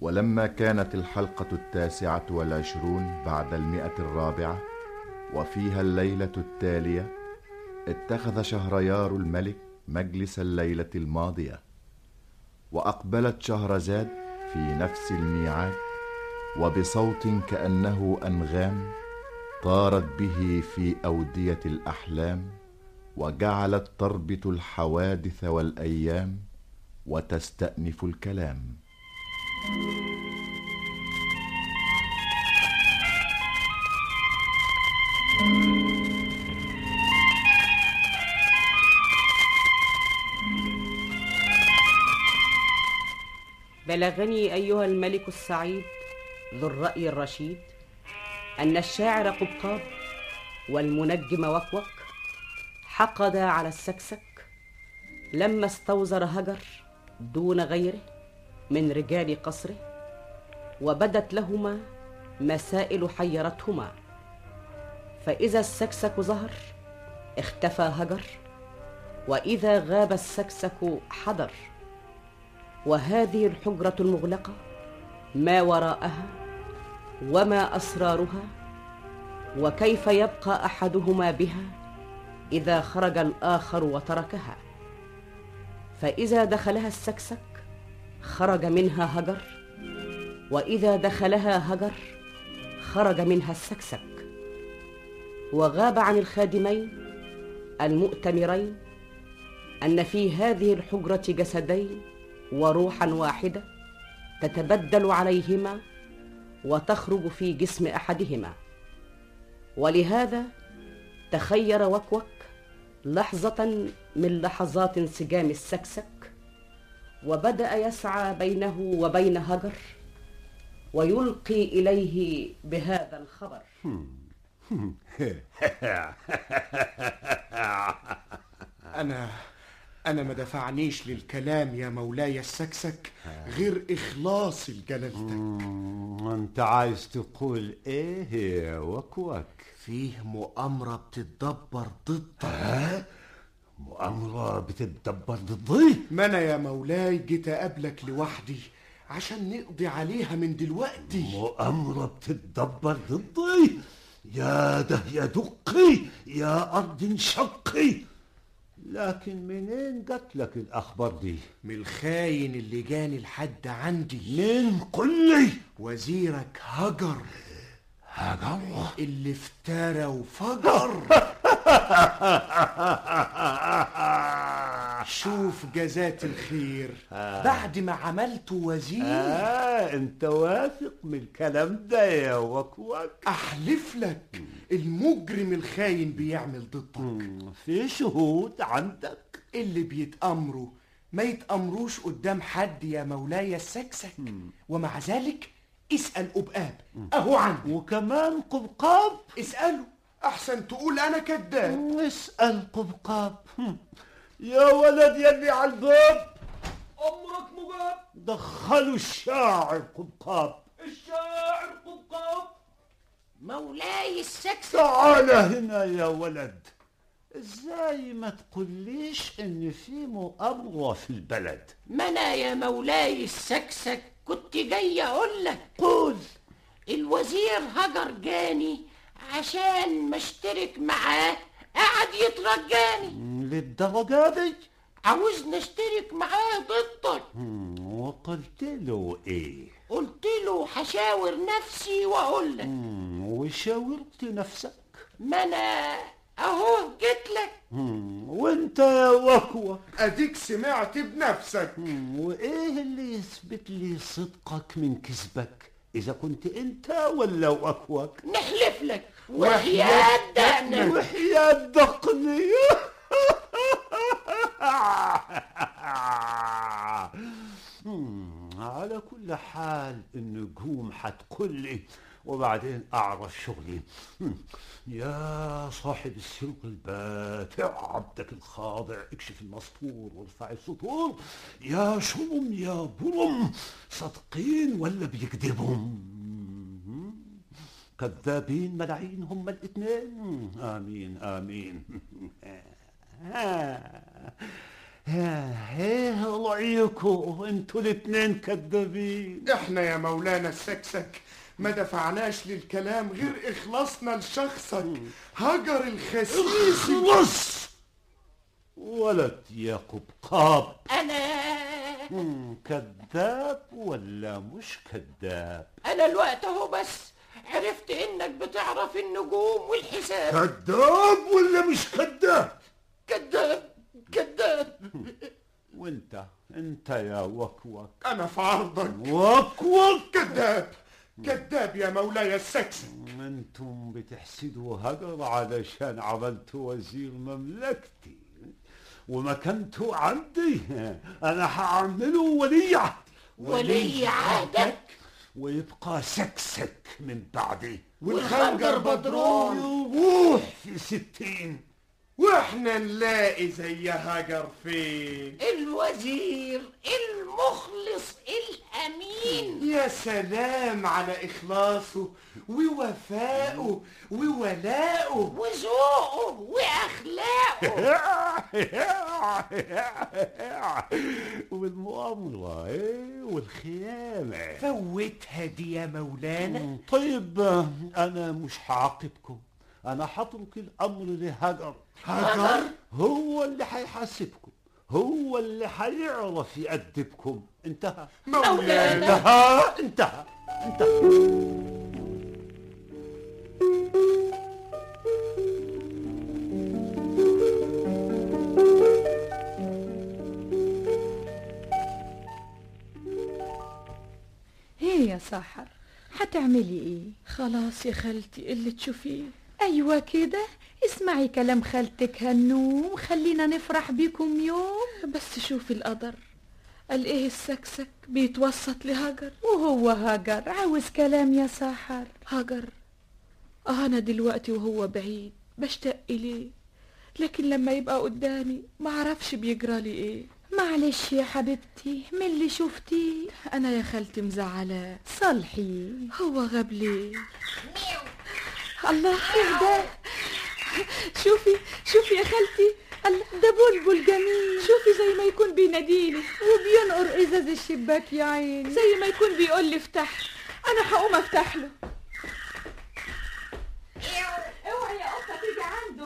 ولما كانت الحلقة التاسعة والعشرون بعد المئة الرابعة وفيها الليلة التالية اتخذ شهريار الملك مجلس الليلة الماضية وأقبلت شهرزاد في نفس الميعاد وبصوت كأنه أنغام طارت به في أودية الأحلام وجعلت تربط الحوادث والأيام وتستأنف الكلام بلغني أيها الملك السعيد ذو الرأي الرشيد أن الشاعر قبقاب والمنجم وكوك حقدا على السكسك لما استوزر هجر دون غيره من رجال قصره وبدت لهما مسائل حيرتهما فإذا السكسك ظهر اختفى هجر وإذا غاب السكسك حضر وهذه الحجرة المغلقة ما وراءها وما أسرارها وكيف يبقى أحدهما بها إذا خرج الآخر وتركها فإذا دخلها السكسك خرج منها هجر وإذا دخلها هجر خرج منها السكسك وغاب عن الخادمين المؤتمرين أن في هذه الحجرة جسدين وروحا واحدة تتبدل عليهما وتخرج في جسم أحدهما ولهذا تخير وكوك لحظة من لحظات انسجام السكسك وبدأ يسعى بينه وبين هجر ويلقي إليه بهذا الخبر أنا أنا ما دفعنيش للكلام يا مولاي السكسك غير إخلاص لجلالتك انت عايز تقول ايه يا وكوك فيه مؤامرة بتتدبر ضدك مؤامرة بتتدبر ضدي ما أنا يا مولاي جيت أقابلك لوحدي عشان نقضي عليها من دلوقتي مؤامرة بتتدبر ضدي يا ده يا دقي يا أرض انشقي لكن منين جات لك الأخبار دي؟ من الخاين اللي جاني لحد عندي مين قل لي؟ وزيرك هجر هجر اللي افترى وفجر شوف جزات الخير بعد ما عملته وزير آه انت واثق من الكلام ده يا وكوك احلف لك المجرم الخاين بيعمل ضدك في شهود عندك اللي بيتأمروا ما يتأمروش قدام حد يا مولاي السكسك ومع ذلك اسأل أبقاب أهو عندي وكمان قبقاب اسأله أحسن تقول أنا كذاب اسأل قبقاب يا ولد يلي على الباب أمرك مجاب دخلوا الشاعر قبقاب الشاعر قبقاب مولاي السكسك تعال هنا يا ولد ازاي ما تقوليش ان في مؤامرة في البلد ما انا يا مولاي السكسك كنت جاي اقول لك قول الوزير هجر جاني عشان ما اشترك معاه قعد يترجاني للدرجة دي عاوزني اشترك معاه ضدك مم، وقلت له ايه قلت له هشاور نفسي واقول لك مم، وشاورت نفسك ما انا اهو جيت لك مم، وانت يا وكوة أديك سمعت بنفسك مم، وايه اللي يثبت لي صدقك من كذبك اذا كنت انت ولا وكوك نحلف لك وحياة وحياة دقنك وحياة دقني مم، على كل حال النجوم هتقول لي وبعدين اعرف شغلي مم، يا صاحب السلك الباتع عبدك الخاضع اكشف المسطور وارفع السطور يا شرم يا برم صادقين ولا بيكذبهم كذابين ملعين هم الاثنين امين امين ايه رأيكم انتوا الاتنين كذابين احنا يا مولانا السكسك ما دفعناش للكلام غير اخلاصنا لشخصك هجر الخسيس اخلص ولد يا قبقاب انا مم، كذاب ولا مش كذاب انا الوقت اهو بس عرفت انك بتعرف النجوم والحساب كذاب ولا مش كذاب كذاب كذاب وانت انت يا وكوك انا في عرضك وكوك كذاب كذاب يا مولاي السكسك انتم بتحسدوا هجر علشان عملتوا وزير مملكتي ومكانته عندي انا هعمله ولي عهدي ولي عهدك ويبقى سكسك من بعدي والخنجر بدرون يروح في ستين واحنا نلاقي زي هجر فين الوزير المخلص الامين يا سلام على إخلاصه ووفائه وولاءه وذوقه واخلاقه والمؤامرة ايه والخيانة فوتها دي يا مولانا طيب انا مش هعاقبكم انا هترك الامر لهجر هجر هو اللي هيحاسبكم هو اللي هيعرف يأدبكم انتهى مولانا انتهى انتهى انتهى ايه يا سحر هتعملي ايه خلاص يا خالتي اللي تشوفيه ايوه كده اسمعي كلام خالتك هنوم خلينا نفرح بيكم يوم بس شوفي القدر قال ايه السكسك بيتوسط لهجر وهو هجر عاوز كلام يا سحر هجر اه انا دلوقتي وهو بعيد بشتاق اليه لكن لما يبقى قدامي ما اعرفش بيجرى لي ايه معلش يا حبيبتي من اللي شفتيه انا يا خالتي مزعلاه صالحي هو غاب ليه الله ايه ده شوفي شوفي يا خالتي الله ده بلبل جميل شوفي زي ما يكون بيناديلي وبينقر ازاز الشباك يا عيني زي ما يكون بيقول لي افتح انا هقوم افتح له اوعي يا قطه تيجي عنده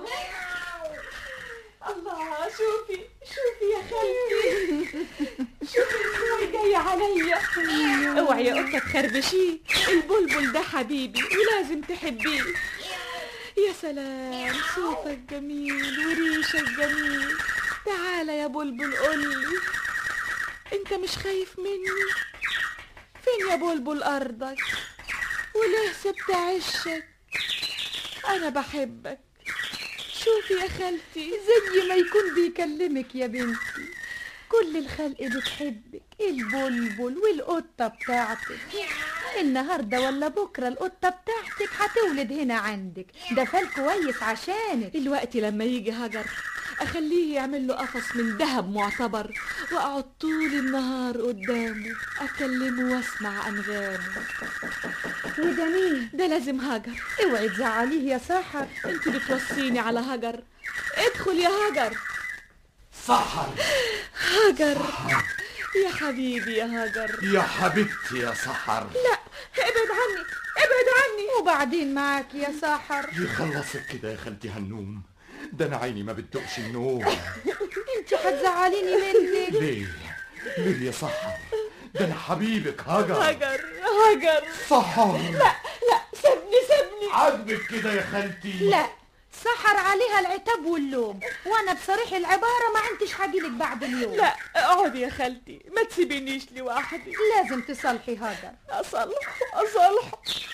الله شوفي شوفي يا خالتي شوفي ازاي جاي عليا اوعي يا قطه تخربشيه البلبل ده حبيبي ولازم تحبيه يا سلام صوتك جميل وريشك جميل تعالى يا بلبل قولي انت مش خايف مني فين يا بلبل ارضك وليه سبت عشك انا بحبك شوفي يا خالتي زي ما يكون بيكلمك يا بنتي كل الخلق بتحبك البلبل والقطة بتاعتك النهاردة ولا بكرة القطة بتاعتك هتولد هنا عندك ده فال كويس عشانك الوقت لما يجي هجر اخليه يعمل له قفص من ذهب معتبر واقعد طول النهار قدامه اكلمه واسمع انغامه وده مين ده لازم هجر اوعي تزعليه يا سحر انت بتوصيني على هجر ادخل يا هجر سحر هجر يا حبيبي يا هجر يا حبيبتي يا سحر لا ابعد عني ابعد عني وبعدين معاك يا سحر يخلصك كده يا خالتي هنوم ده انا عيني ما بتدقش النوم انت هتزعليني منك ليه ليه يا سحر ده انا حبيبك هجر هجر هجر سحر سيبني سيبني عاجبك كده يا خالتي لا سحر عليها العتاب واللوم وانا بصريح العبارة ما عندش هجيلك بعد اليوم لا اقعدي يا خالتي ما تسيبينيش لوحدي لازم تصالحي هاجر اصلح اصلح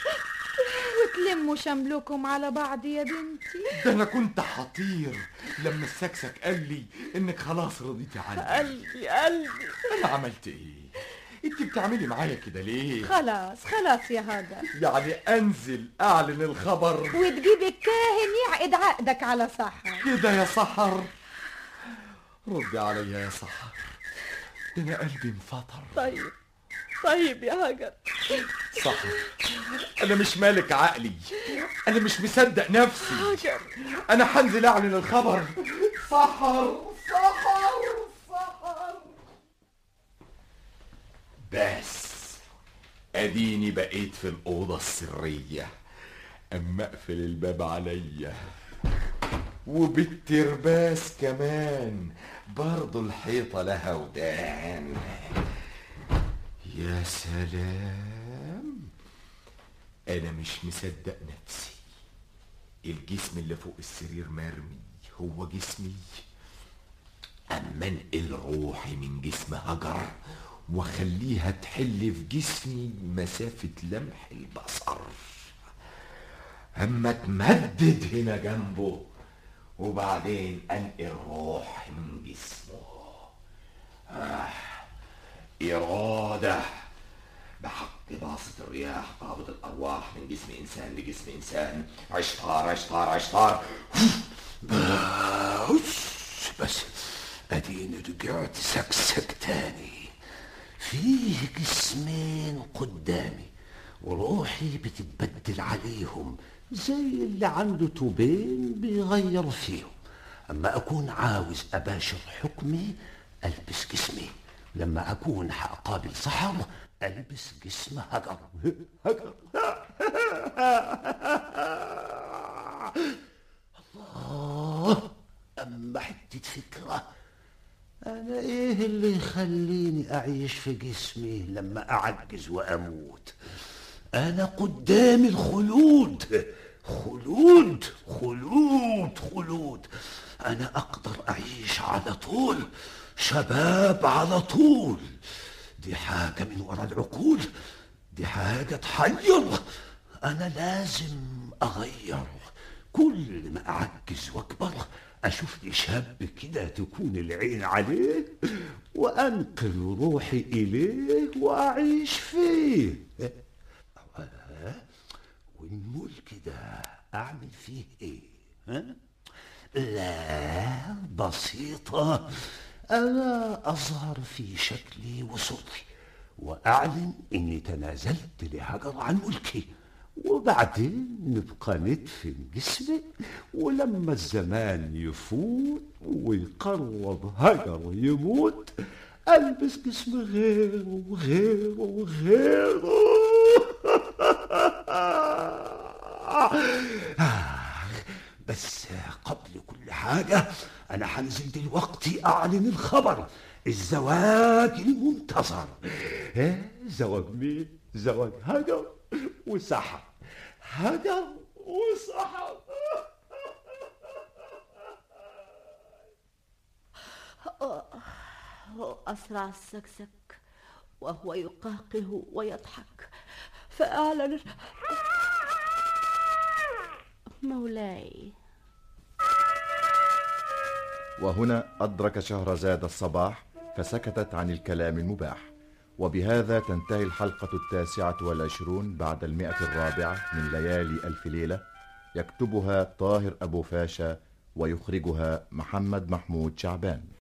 وتلموا شملكم على بعض يا بنتي ده انا كنت حطير لما السكسك قال لي انك خلاص رضيتي عني قلبي قلبي انا عملت ايه انت بتعملي معايا كده ليه خلاص خلاص يا هاجر يعني انزل اعلن الخبر وتجيب الكاهن يعقد عقدك على سحر كده يا سحر ردي عليا يا سحر ده انا قلبي انفطر طيب طيب يا هجر سحر انا مش مالك عقلي انا مش مصدق نفسي هجر انا هنزل اعلن الخبر سحر سحر بس اديني بقيت في الاوضه السريه اما اقفل الباب عليا وبالترباس كمان برضو الحيطه لها ودان يا سلام انا مش مصدق نفسي الجسم اللي فوق السرير مرمي هو جسمي اما انقل روحي من جسم هجر واخليها تحل في جسمي مسافة لمح البصر اما اتمدد هنا جنبه وبعدين انقل روحي من جسمه آه إرادة بحق باسط الرياح قابض الأرواح من جسم إنسان لجسم إنسان عشتار عشتار عشتار بس بس اديني رجعت سكسك تاني فيه جسمين قدامي وروحي بتتبدل عليهم زي اللي عنده توبين بيغير فيهم اما اكون عاوز اباشر حكمي البس جسمي لما اكون حقابل سحر البس جسم هجر هجر الله اما حته فكره أنا إيه اللي يخليني أعيش في جسمي لما أعجز وأموت أنا قدامي الخلود خلود خلود خلود أنا أقدر أعيش على طول شباب على طول دي حاجة من وراء العقول دي حاجة تحير أنا لازم أغير كل ما أعجز وأكبر أشوف لي شاب كده تكون العين عليه وأنقل روحي إليه وأعيش فيه أه؟ والملك ده أعمل فيه إيه؟ ها؟ لا بسيطة أنا أظهر في شكلي وصوتي وأعلن إني تنازلت لهجر عن ملكي وبعدين نبقى ندفن جسمي ولما الزمان يفوت ويقرب هجر يموت ألبس جسم غيره وغيره وغيره بس قبل كل حاجة أنا هنزل دلوقتي أعلن الخبر الزواج المنتظر إيه زواج مين؟ زواج هجر وسحر هجر وسحر أسرع السكسك وهو يقهقه ويضحك فأعلن مولاي وهنا أدرك شهرزاد الصباح فسكتت عن الكلام المباح وبهذا تنتهي الحلقة التاسعة والعشرون بعد المئة الرابعة من ليالي ألف ليلة يكتبها طاهر أبو فاشا ويخرجها محمد محمود شعبان